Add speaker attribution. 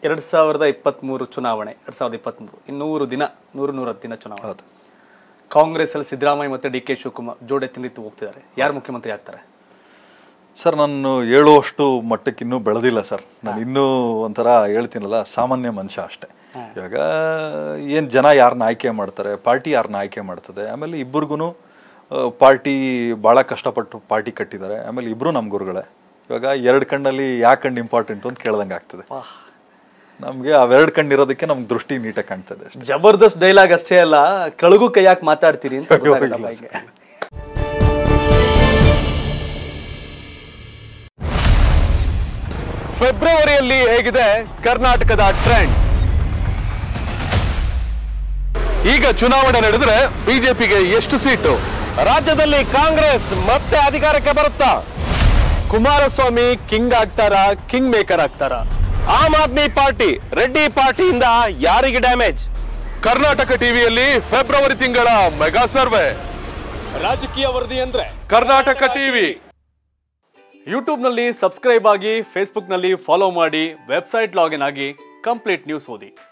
Speaker 1: ಎರಡ್ ಸಾವಿರದ ಇಪ್ಪತ್ತ್ಮೂರು ಚುನಾವಣೆ ಎರಡ್ ಸಾವಿರದ ಇಪ್ಪತ್ತ್ಮೂರು ಇನ್ನೂರು ದಿನ ನೂರು ನೂರತ್ತು ದಿನ ಚುನಾವಣೆ
Speaker 2: ಹೌದು
Speaker 1: ಕಾಂಗ್ರೆಸ್ ಅಲ್ಲಿ ಸಿದ್ದರಾಮಯ್ಯ ಮತ್ತೆ ಡಿ ಕೆ ಶಿವಕುಮಾರ್ ಜೋಡೆತ್ತಿ ನಿಂತು ಹೋಗ್ತಿದ್ದಾರೆ ಯಾರು ಮುಖ್ಯಮಂತ್ರಿ ಆಗ್ತಾರೆ
Speaker 2: ಸರ್ ನಾನು ಹೇಳುವಷ್ಟು ಮಟ್ಟಕ್ಕೆ ಇನ್ನೂ ಬೆಳೆದಿಲ್ಲ ಸರ್ ನಾನು ಇನ್ನೂ ಒಂಥರ ಹೇಳ್ತೀನಲ್ಲ ಸಾಮಾನ್ಯ ಮನುಷ್ಯ ಅಷ್ಟೇ ಇವಾಗ ಏನು ಜನ ಯಾರನ್ನ ಆಯ್ಕೆ ಮಾಡ್ತಾರೆ ಪಾರ್ಟಿ ಯಾರನ್ನ ಆಯ್ಕೆ ಮಾಡ್ತದೆ ಆಮೇಲೆ ಇಬ್ಬರಿಗೂ ಪಾರ್ಟಿ ಭಾಳ ಕಷ್ಟಪಟ್ಟು ಪಾರ್ಟಿ ಕಟ್ಟಿದ್ದಾರೆ ಆಮೇಲೆ ಇಬ್ಬರು ನಮ್ಮ ಗುರುಗಳೇ ಇವಾಗ ಎರಡು ಕಣ್ಣಲ್ಲಿ ಯಾವ ಕಣ್ಣು ಇಂಪಾರ್ಟೆಂಟ್ ಅಂತ ಕೇಳ್ದಂಗೆ ಆಗ್ತದೆ ನಮಗೆ ಅವೆರಡು ಕಣ್ಣು ಇರೋದಕ್ಕೆ ನಮ್ಗೆ ದೃಷ್ಟಿ ನೀಟಾಗಿ ಕಾಣ್ತದೆ ಅಷ್ಟೇ
Speaker 1: ಜಬರ್ದಸ್ತ್ ಡೈಲಾಗ್ ಅಷ್ಟೇ ಅಲ್ಲ ಕಳಗು ಕೈಯಾಕ್ ಮಾತಾಡ್ತೀರಿ ಅಂತ ಗೊತ್ತಾಗಲ್ಲ ಹೀಗೆ.
Speaker 3: ಫೆಬ್ರವರಿಯಲ್ಲಿ ಹೇಗಿದೆ ಕರ್ನಾಟಕದ ಟ್ರೆಂಡ್ ಈಗ ಚುನಾವಣೆ ನಡೆದ್ರೆ ಬಿಜೆಪಿಗೆ ಎಷ್ಟು ಸೀಟು ರಾಜ್ಯದಲ್ಲಿ ಕಾಂಗ್ರೆಸ್ ಮತ್ತೆ ಅಧಿಕಾರಕ್ಕೆ ಬರುತ್ತಾ
Speaker 1: ಕುಮಾರಸ್ವಾಮಿ ಕಿಂಗ್ ಆಗ್ತಾರ ಕಿಂಗ್ ಮೇಕರ್ ಆಗ್ತಾರ
Speaker 3: ಆಮ್ ಆದ್ಮಿ ಪಾರ್ಟಿ ರೆಡ್ಡಿ ಪಾರ್ಟಿಯಿಂದ ಯಾರಿಗೆ ಡ್ಯಾಮೇಜ್ ಕರ್ನಾಟಕ ಟಿವಿಯಲ್ಲಿ ಫೆಬ್ರವರಿ ತಿಂಗಳ ಮೆಗಾ ಸರ್ವೆ
Speaker 1: ರಾಜಕೀಯ ವರದಿ ಅಂದ್ರೆ
Speaker 3: ಕರ್ನಾಟಕ ಟಿವಿ
Speaker 1: ಯೂಟ್ಯೂಬ್ನಲ್ಲಿ ಸಬ್ಸ್ಕ್ರೈಬ್ ಆಗಿ ಫೇಸ್ಬುಕ್ನಲ್ಲಿ ಫಾಲೋ ಮಾಡಿ ವೆಬ್ಸೈಟ್ ಲಾಗಿನ್ ಆಗಿ ಕಂಪ್ಲೀಟ್ ನ್ಯೂಸ್ ಓದಿ